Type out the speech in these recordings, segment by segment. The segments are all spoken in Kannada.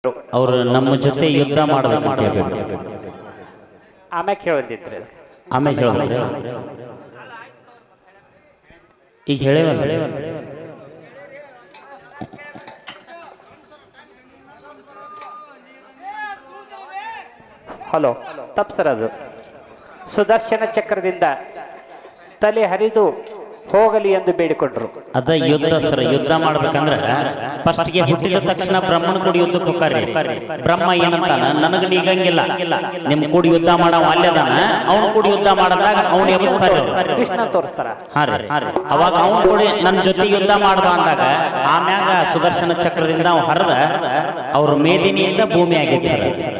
ಅವರು ನಮ್ಮ ಜೊತೆ ಯುದ್ಧ ಮಾಡ್ಬೇಕಂತ ಹೇಳ್ಬೇಕು ಆಮ್ಯಾಗ ಹೇಳೋದಿತ್ರಿ ಅದು. ಆಮೇಲೆ ಹೇಳೋದ್ರಿ ಈಗ ಹೇಳೇವಲ್ಲ ಹಲೋ ತಪ್ಪು ಸರ್ ಅದು ಸುದರ್ಶನ ಚಕ್ರದಿಂದ ತಲೆ ಹರಿದು ಹೋಗಲಿ ಎಂದು ಬೇಡಿಕೊಂಡ್ರು ಅದ ಯುದ್ಧ ಸರ್ ಯುದ್ಧ ಮಾಡ್ಬೇಕಂದ್ರ ಫಸ್ಟ್ಗೆ ಹುಟ್ಟಿದ ತಕ್ಷಣ ಬ್ರಹ್ಮನ ಕೂಡಿ ಯುದ್ಧಕ್ಕೆ ಹೋಗ್ತಾರ್ರಿ ಬ್ರಹ್ಮ ಏನಂತಾನ ನನಗ ನೀಗಂಗಿಲ್ಲ ನಿಮ್ ಕೂಡಿ ಯುದ್ಧ ಮಾಡವ ಅಲ್ಲದಾನ ಅವ್ನ ಕೂಡಿ ಯುದ್ಧ ಮಾಡದಾಗ ಅವ್ನ ಎಬ್ಸ್ತಾರೆ ಅವ್ರು. ಕೃಷ್ಣ ತೋರಿಸ್ತಾರ ಹಾ ರೀ ಅವಾಗ ಅವನ್ ಕೂಡಿ ನನ್ನ ಜೊತೆ ಯುದ್ಧ ಮಾಡ್ದ ಅಂದಾಗ ಆಮ್ಯಾಗ ಸುದರ್ಶನ ಚಕ್ರದಿಂದ ಅವ್ ಹರಿದ ಅವ್ರ ಮೇದಿನಿಯಿಂದ ಭೂಮಿ ಆಗೈತೆ ಸರ್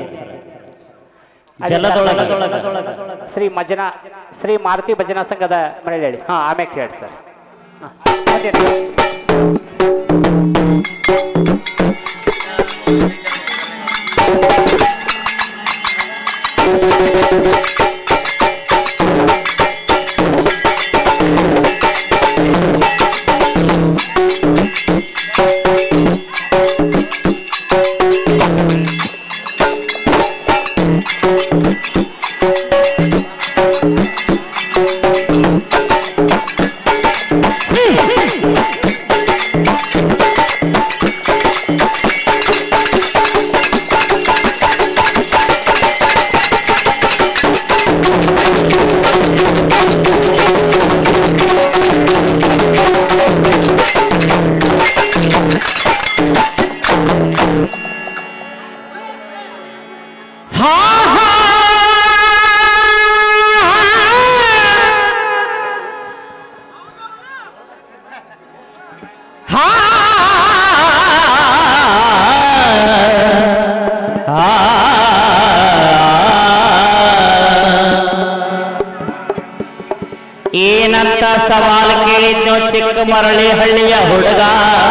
ಜಲದೊಳಗ ಶ್ರೀ ಮಜನಾ ಶ್ರೀ ಮಾರುತಿ ಭಜನಾ ಸಂಘದ ಮನೇಲಿ ಹೇಳಿ ಹಾ ಆಮ್ಯಾಗ ಹೇಳಿ ಸರ್ ಹಾ, ಅದೇನು? ಏನಂತ ಸವಾಲ್ ಕೇಳಿದ್ನೋ ಚಿಕ್ಕ ಮರಳಿ ಹಳ್ಳಿಯ ಹುಡುಗ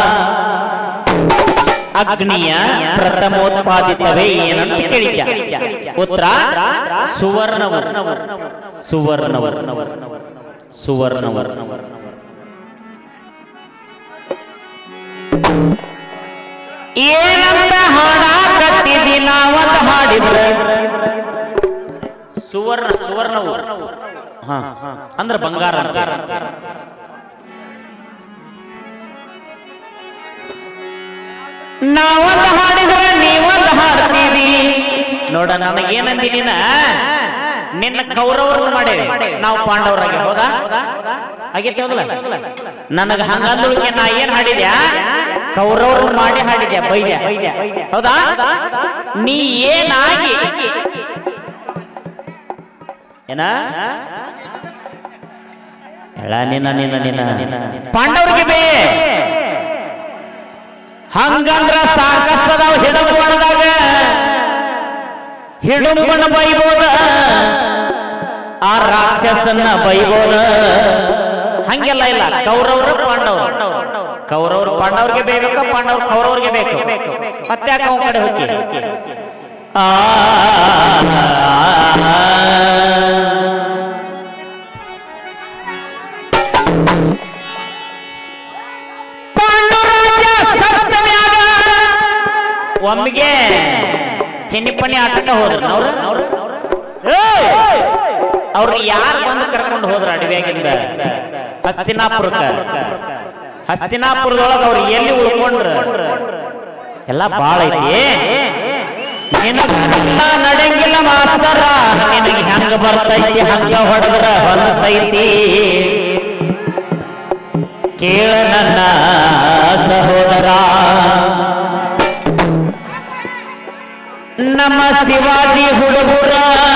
ಅಗ್ನಿಯ ಪ್ರಥಮೋತ್ಪಾದಿತವೇ ಏನಂತ ಕೇಳಿದ್ಯ ಉತ್ತರ ಸುವರ್ಣವು ಸುವರ್ಣವು ಸುವರ್ಣವು ಏನಂತ ಹಾಡಾಕತ್ತಿದಿ ನಾವಂತ ಹಾಡಿದ್ರೆ ಸುವರ್ಣ ಸುವರ್ಣವು ಹಾ ಅಂದ್ರ ಬಂಗಾರ ಅಂತ. ನಾವೊಂದು ಹಾಡಿದ್ರೆ ನೀವೊಂದು ಹಾಡ್ತೀವಿ ನೋಡ ನನಗೇನಂದಿ ನೀನ ನಿನ್ನ ಕೌರವರನ್ನ ಮಾಡೇವಿ ನಾವು ಪಾಂಡವರಾಗಿ ಹೌದಾ ಆಗೈತೆ ಹೌದಲ್ಲ ನನಗ ಹಂಗಂದಳಿಕೆ ನಾ ಏನ್ ಹಾಡಿದ್ಯಾ ಕೌರವ್ರನ್ನ ಮಾಡಿ ಹಾಡಿದ್ಯಾ ಬೈದ್ಯ ಹೌದಾ ನೀ ಏನಾಗಿ ಏನ ಹೇಳ ನಿನ್ನ ನಿನ್ನ ನಿನ್ನ ಪಾಂಡವರಿಗೆ ಬೇ ಹಂಗಂದ್ರ ಸಾಕಷ್ಟದಾವ ಹಿಡಂಬಣದಾಗ ಹಿಡುಂಬಣ ಬೈಬೋದ ಆ ರಾಕ್ಷಸನ್ನ ಬೈಬೋದ ಹಂಗೆಲ್ಲ ಇಲ್ಲ ಕೌರವರು ಪಾಂಡವರು ಕೌರವರು ಪಾಂಡವ್ರಿಗೆ ಬೇಕ ಪಾಂಡವ್ರು ಕೌರವ್ರಿಗೆ ಬೇಕು ಮತ್ತೆ ಯಾಕೆ ಅವನ ಕಡೆ ಹೋಗಿ ಆ ಪಾಂಡುರಾಜ ಸಪ್ತಮ್ಯಾಗ ಒಮ್ಮಿಗೆ ಚಿನ್ನಿಪಣ್ಣಿ ಆಟಕ್ಕೆ ಹೋದ್ರು ಅವ್ರು ಅವ್ರು ಯಾರು ಬಂದು ಕರ್ಕೊಂಡು ಹೋದ್ರು ಅಡವ್ಯಾಗಿಂದ ಹಸ್ತಿನಾಪುರಕ್ಕ ಹಸ್ತಿನಾಪುರದೊಳಗ ಅವ್ರು ಎಲ್ಲಿ ಉಳ್ಕೊಂಡ್ರು ಎಲ್ಲ ಬಾಳ ಐತಿ ನಿನಗೆಲ್ಲ ನಡೆಂಗಿಲ್ಲ ಮಾಸ್ತರ ನಿನಗೆ ಹೆಂಗ ಬರ್ತೈತಿ ಹಂಗ ಹೊಡೆದ್ರ ಹೊಲತೈತಿ ಕೇಳ ನನ್ನ ಸಹೋದರ ನಮ್ಮ ಶಿವಾಜಿ ಹುಡುಗರ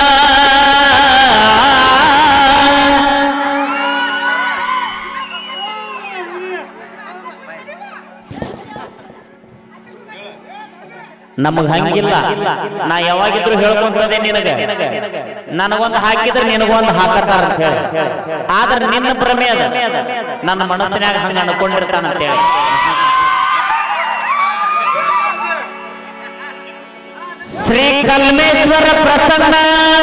ನಮಗ್ ಹಂಗಿಲ್ಲ ನಾ ಯಾವಾಗಿದ್ರು ಹೇಳ್ಕೊಂತದೆ ನಿನಗ ನನಗೊಂದು ಹಾಕಿದ್ರೆ ನಿನಗೊಂದು ಹಾಕತಾರ ಅಂತ ಹೇಳಿ ಆದ್ರೆ ನಿನ್ನ ಭ್ರಮೆ ಅದ ನನ್ನ ಮನಸ್ಸಿನಾಗ ಹಂಗ ಅನ್ಕೊಂಡಿರ್ತಾನ ಅಂತ ಹೇಳಿ ಶ್ರೀ ಕಲ್ಮೇಶ್ವರ ಪ್ರಸನ್ನ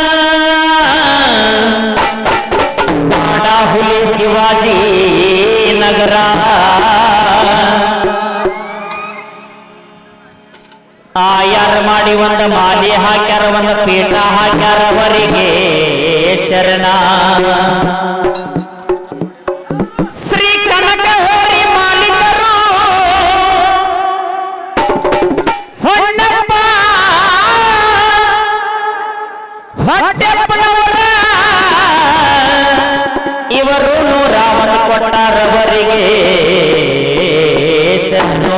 ಹುಲಿ ಶಿವಾಜಿ ನಗರ ಆಯರ ತಯಾರು ಮಾಡಿ ಒಂದು ಮಾಲಿ ಹಾಕ್ಯಾರ ಒಂದು ಪೀಠ ಹಾಕ್ಯಾರ ಅವರಿಗೆ ಶರಣ ಶ್ರೀ ಕನಕ ಹೋರಿ ಮಾಲೀಕರು ಹೊನ್ನಪ್ಪ ಹೊಟ್ಟೆಪ್ಪನವರ ಇವರು ನೂರ ಒಂದು ಕೊಟ್ಟಾರವರಿಗೆ ಶರಣು.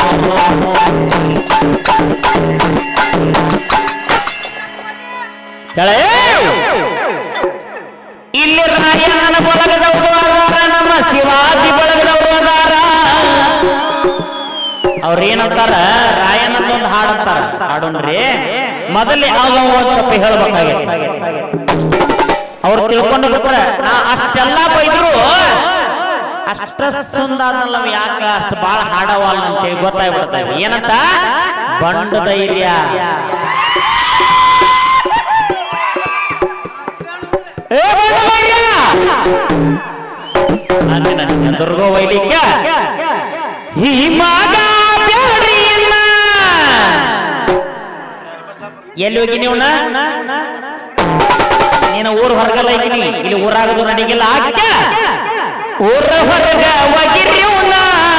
ಕೆಳಗೆ ಇಲ್ಲಿ ರಾಯಣ್ಣನ ಬಳಗದವರು ಅದಾರ ನಮ್ಮ ಶಿವಾಜಿ ಬಳಗದವರು ಅದಾರ ಅವ್ರ ಏನಂತಾರ ರಾಯಣ್ಣನ ಒಂದು ಹಾಡು ಅಂತಾರ ಹಾಡುನ್ರಿ ಮೊದಲೇ ಆಗ ಒಂದ್ ಸ್ವಲ್ಪ ಹೇಳ್ಬೇಕಾಗೈತಿ ಅವ್ರು ತಿಳ್ಕೊಂಡು ಬಿಟ್ರೆ ನಾ ಅಷ್ಟೆಲ್ಲ ಬೈದ್ರು ಅಷ್ಟ ಸುಂದಾದ್ನಲ್ಲ ಅವ ಯಾಕ ಅಷ್ಟು ಬಾಳ ಹಾಡವಲ್ಲ ಅಂತೇಳಿ ಗೊತ್ತಾಗ್ಬಿಡ್ತೇವೆ ಏನಂತ ಬಂಡು ಧೈರ್ಯ ಏ ಬಂಡು ಧೈರ್ಯ ಅಲ್ಲಿ ನನ್ನ ದುರ್ಗೋ ವೈಲಿಕ್ಯ ಈ ಮಗ ಬ್ಯಾಡ್ರಿ ಅಣ್ಣ. ಎಲ್ಲಿ ಹೋಗಿ ನೀವು ನೀನು ಊರ್ ಹೊರಗಲ್ಲ ಐಕಿನಿ ಇಲ್ಲಿ ಊರಾಗದು ನಡಿಗಿಲ್ಲ ಆಕ್ಕ ಊರ ಹೊರಗ ಒಗಿರ್ಯೂನ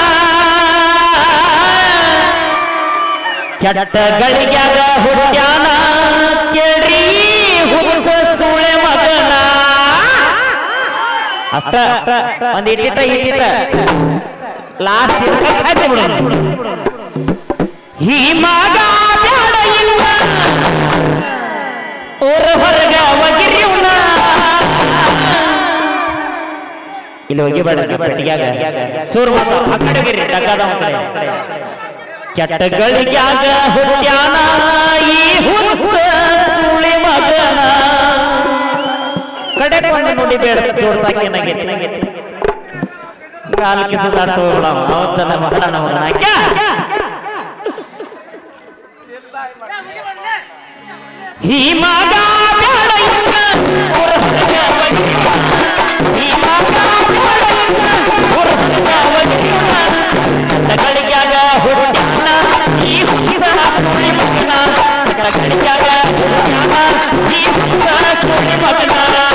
ಚಟ್ಟಗಳಿಗ್ಯಾಗ ಹುಟ್ಟ್ಯಾನ ಕೇಳ್ರಿ ಹುಚ್ಚ ಸುಳೆ ಮಗನ ಅಷ್ಟ ಒಂದ್ ಇಟ್ಟಿಟ ಇಟ್ಟಿಟ ಲಾಸ್ಟ್ ಇಟ್ಟ ಬಿಡೋಣ ಈ ಮಗ ಬ್ಯಾಡ ಇಲ್ಲ ಊರ ಹೊರಗ ಒಗಿರ್ಯೂನ ಇಲ್ಲಿ ಒಗಿಬೇಡ ಪೆಟ್ಟಿಗ್ಯಾಗ ಸೂರ್ ಮತ್ತು ಆ ಕಡೆ ಒಗಿರಿ ಡಗ್ಗದ ಒಂದ್ ಕಡೆ ಕೆಟ್ಟಗಳಿಗ್ಯಾಗ ಹುಟ್ಟ್ಯಾನ ಈ ಹುಚ್ಚ ಸುಳಿ ಮಗನ ಕಡೆ ಕೊಂಡು ನೋಡಿ ಬೇಡ ಜೋಡ್ಸಾಕೇನಾಗೈತಿ ಕಾಲ್ ಕಿಸದ ತೋರ್ಣ ಅವತ್ತನ ಮಾಡೋಣ ಮಗನ ಕ್ಯಾ ಈ ಮಗ ಬೇಡ ಇನ್ನ ಊರ ಹೊರಗ ಒಗಿರ್ಯೂನ. ಈ ಮಗ ಬೇಡ ಇನ್ನ ಊರ ಹೊರಗ ಒಗಿರ್ಯೂನ. ಗಳಿಗ್ಯಾಗ ಹುಟ್ಟ್ಯಾನ ಈ ಹುಚ್ಚ ಸುಳಿ ಮಗನ ಗಳಿಗ್ಯಾಗ ಹುಟ್ಟ್ಯಾನ ಈ ಹುಚ್ಚ ಸುಳಿ ಮಗನ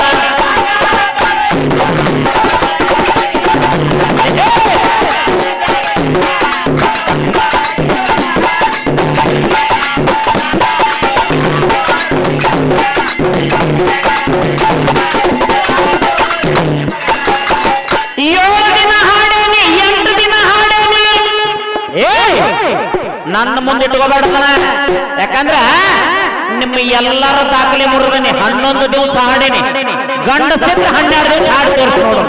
ಏಳು ದಿನ ಹಾಡೇನಿ ಎಂಟು ದಿನ ಹಾಡೇನಿ ಏ ನನ್ನ ಮುಂದೆ ಇಟ್ಕೋಬೇಡ ಯಾಕಂದ್ರ ನಿಮ್ಮ ಎಲ್ಲರ ದಾಖಲೆ ಮುರಿದನಿ ಹನ್ನೊಂದು ದಿವಸ ಹಾಡೇನಿ ಗಂಡ ಸಿಕ್ಕ ಹನ್ನೆರಡು ದಿವಸ ಹಾಡಿ ತೋರಿಸಿ ನೋಡು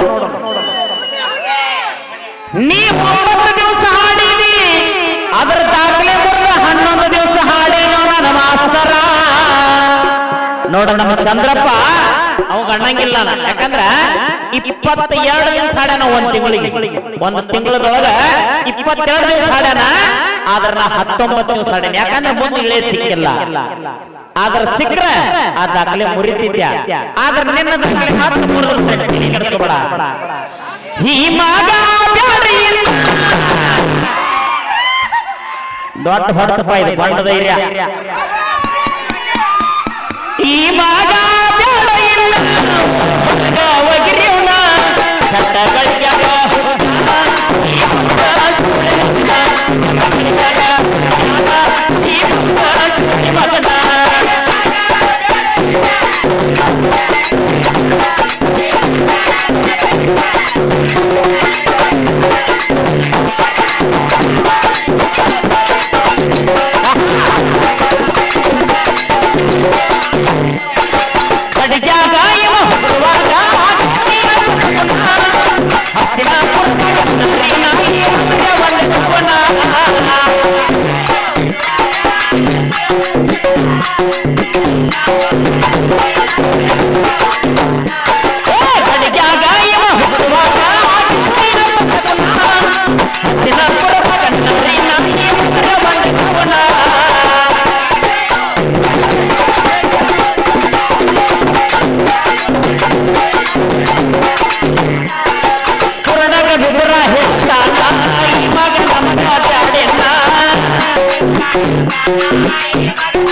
ನೀ ಒಂಬತ್ತು ದಿವಸ ಹಾಡಿದಿ ಅದರ ದಾಖಲೆ ಮುರಿದ ಹನ್ನೊಂದು ದಿವಸ ಹಾಡೇನೋ ನನ್ನ ಮಾಸ್ತರ ನೋಡ ನಮ್ಮ ಚಂದ್ರಪ್ಪ ಅವ್ ಗಣ್ಣಂಗಿಲ್ಲ ನಾ. ಯಾಕಂದ್ರ ಇಪ್ಪತ್ತ ಎರಡು ದಿವಸ ಹಾಡ್ಯಾನ ಒಂದ್ ತಿಂಗಳಿಗೆ ಒಂದ್ ತಿಂಗಳದೊಳಗ ಇಪ್ಪತ್ತೆರಡು ದಿವಸ ಹಾಡ್ಯಾನ ಆದ್ರ ನಾ ಹತ್ತೊಂಬತ್ತು ದಿವಸ ಹಾಡ್ಯಾನ ಯಾಕಂದ್ರೆ ಮುಂದೆ ಇಳೆ ಸಿಕ್ಕಿಲ್ಲ ಆದ್ರ ಸಿಕ್ಕ್ರ ಆ ದಾಖಲೆ ಮುರಿತಿದ್ಯ ಆದ್ರ ನಿನ್ನ ದಾಖಲೆ ಮಾತ್ರ ಮುರಿದ್ರೆ ಕೆಡಿಸ್ಕೋಬೇಡ ಈ ಮಗ ಬ್ಯಾಡ್ರಿ ಇಲ್ಲ. ದೊಡ್ಡ ಹೊಡೆತಪ್ಪ ಇದು ಬಂಡ ಧೈರ್ಯ ಈ ಮಗ ಬೇಡ ಇಲ್ಲ ಹೊರಗ ಒಗಿರ್ಯೂನ. ಚಟ್ಟಗಳಿಗ್ಯಾಗ ಹುಟ್ಟ್ಯಾನ. ಈ ಹುಟ್ಟ ಸುಳೆ ಮಗನ. ಚಟ್ಟಗಳಿಗ್ಯಾಗ ಹುಟ್ಟ್ಯಾನ. ಈ ಹುಟ್ಟ ಸುಳೆ ಮಗನ. ಕಡಿಗ್ಯಾಗ ಇವ ಹುಡುವಾಗ ಹತ್ತಿನ ಪುಸ್ತಕನ. ಹತ್ತಿನ ಪುಸ್ತಕನ ನಾಯಿ ಮಗ ಒಂದು ಸುವನ. ಏ, ಕಡಿಗ್ಯಾಗ ಇವ ಹುಡುವಾಗ ಹತ್ತಿನ ಪುಸ್ತಕನ. ಹತ್ತಿನ ಪುಸ್ತಕನ ನಾಯಿ ಮಗ ಒಂದು ಸುವನ. ಪುರಣಗ ಬಿದ್ರ ಹೆಚ್ಚಾನ ಈ ಮಗ ನಮಗ ಬ್ಯಾಡೆನ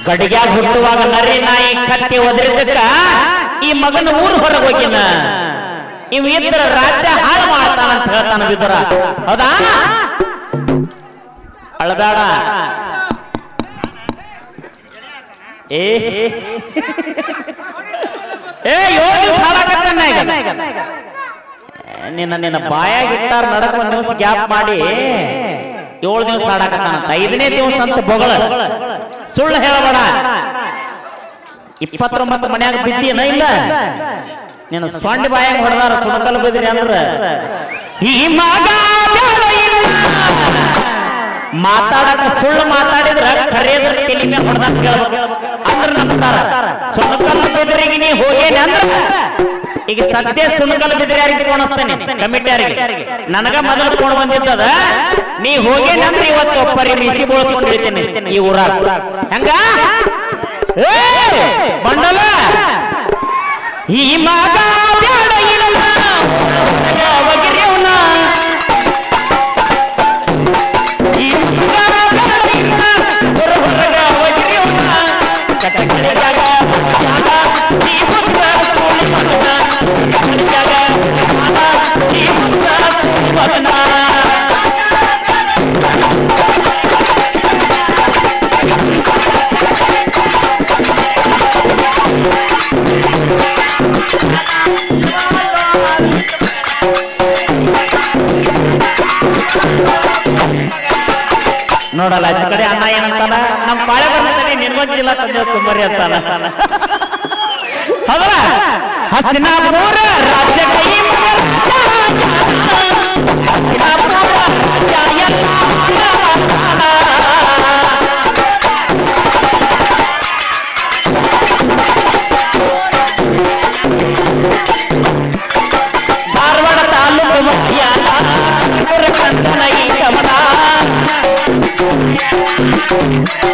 ಗಡಿಗ್ಯಾಗ ಹುಟ್ಟುವಾಗ ನರಿ ನಾಯಿ ಕತ್ತಿ ಒದರಿದ್ದಕ್ಕ ಈ ಮಗನ ಊರು ಹೊರಗೆ ಹೋಗಿನ ಇವ್ ಇದ್ರ ರಾಜ್ಯ ಹಾಳು ಮಾಡ್ತಾನಂತ ಹೇಳ್ತಾನ ಬಿದ್ದರ ಹೌದಾ ಅಳಬೇಡ ಏ ಏ ಏಳು ದಿವಸ ಹಾಳಾಗತ್ತಾನ ಈಗ ನಿನ್ನ ನಿನ್ನ ಬಾಯಾಗಿಟ್ಟಾರ ನಡಕ ಒಂದ್ ದಿವಸ ಗ್ಯಾಪ್ ಮಾಡಿ ಏಳು ದಿವಸ ಹಾಡಾಕತ್ತಾನಂತ ಐದನೇ ದಿವಸ ಅಂತ ಬೊಗಳ ಸುಳ್ಳು ಹೇಳಬೇಡ ಇಪ್ಪತ್ತೊಂಬತ್ತು ಮನ್ಯಾಗ ಬಿದ್ದೀನ ಇಲ್ಲ ನಿನ್ನ ಸೊಂಡ ಬಾಯಾಗ ಹೊಡೆದಾರ ಸುಣಕಲ್ ಬಿದ್ರಿ ಅಂದ್ರ ಈ ಮಗ ಬ್ಯಾಡ ಇಲ್ಲ. ಮಾತಾಡಕ ಸುಳ್ಳು ಮಾತಾಡಿದ್ರ ಖರೇದ್ರ ತಲಿ ಮೇಲೆ ಹೊಡೆದಾಗ ಕೇಳ್ಬೇಕು ಅಂದ್ರ ನಂಬ್ತಾರ ಸುಣಕಲ್ ಬಿದ್ರಿಗೆ ನೀ ಹೋಗೇನಿ ಅಂದ್ರ ಈಗ ಸದ್ಯ ಸುಣಕಲ್ ಬಿದ್ರಿ ಯಾರಿಗೆ ಕೋಣಿಸ್ತೇನೆ ಕಮಿಟಿಯಾರಿಗೆ ನನಗ ಮೊದಲು ಕೋಣ ಬಂದಿದ್ದದ ನೀ ಹೋಗೇನಿ ಅಂದ್ರೆ ಇವತ್ತು ಒಬ್ಬರಿ ಮೀಸಿ ಬೋಳ್ಸ್ಕೊಂಡು ಇರ್ತೇನೆ ಈ ಊರಾಗ ಹೆಂಗ ಏ ಬಂಡಲ ಈ ಮಗ ಬ್ಯಾಡ ಇಲ್ಲ ಒಗಿರ್ಯವ್ನ. ಈ ಮಗ ಬ್ಯಾಡ ಇಲ್ಲ, ಹೊರ ಹೊರಗ ಒಗಿರ್ಯವ್ನ. ಕಟಕಡೆಯಾಗ ಜಾಗ, ಈ ಹುಡುಗ ಸೋಲಿ ಮಗನ. ಕಟಕಡೆಯಾಗ ಜಾಗ, ಈ ಹುಡುಗ ಸೋಲಿ ಮಗನ. ನೋಡಲ್ಲ ಆಚೆ ಕಡೆ ಅಣ್ಣ ಏನಂತಾನ ನಮ್ ಬಾಳೆ ಬರ್ತಾನೆ ನಿನ್ಗೊಂದಿಲ್ಲ ತಂದೆ ತುಂಬರಿ ಅಂತಾನ ಹೌದಲ್ಲ ಹಸ್ತಿನಾಪುರ ರಾಜ್ಯ ಕೈ ಮಗ ರಾಜ. ಹಸ್ತಿನಾಪುರ ರಾಜ್ಯ ಎಲ್ಲ ಮಗ ಧಾರವಾಡ ತಾಲೂಕು ಮಧ್ಯಾಹ್ನ ಕಂದನ ಈ ಗಮನ